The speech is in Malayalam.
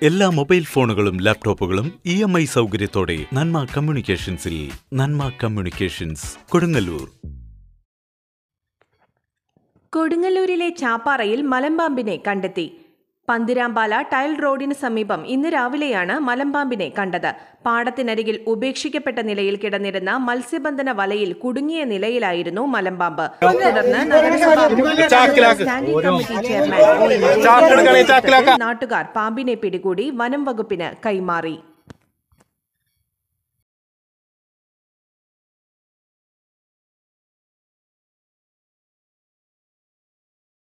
എല്ലാ മൊബൈൽ ഫോണുകളും ലാപ്ടോപ്പുകളും ഇ എം ഐ സൗകര്യത്തോടെ നന്മ കമ്മ്യൂണിക്കേഷൻസിൽ നന്മ കമ്മ്യൂണിക്കേഷൻസ് കൊടുങ്ങല്ലൂർ കൊടുങ്ങല്ലൂരിലെ ചാപ്പാറയിൽ മലമ്പാമ്പിനെ കണ്ടെത്തി പന്തിരാമ്പാല ടൈൽ റോഡിന് സമീപം ഇന്ന് രാവിലെയാണ് മലമ്പാമ്പിനെ കണ്ടത് പാടത്തിനരികിൽ ഉപേക്ഷിക്കപ്പെട്ട നിലയിൽ കിടന്നിരുന്ന മത്സ്യബന്ധന വലയിൽ കുടുങ്ങിയ നിലയിലായിരുന്നു മലമ്പാമ്പ് തുടർന്ന് നഗരസഭാ standing committee chairman O. N. ജയരാജന്റെ നേതൃത്വത്തിൽ നാട്ടുകാർ പാമ്പിനെ പിടികൂടി വനം വകുപ്പിന് കൈമാറി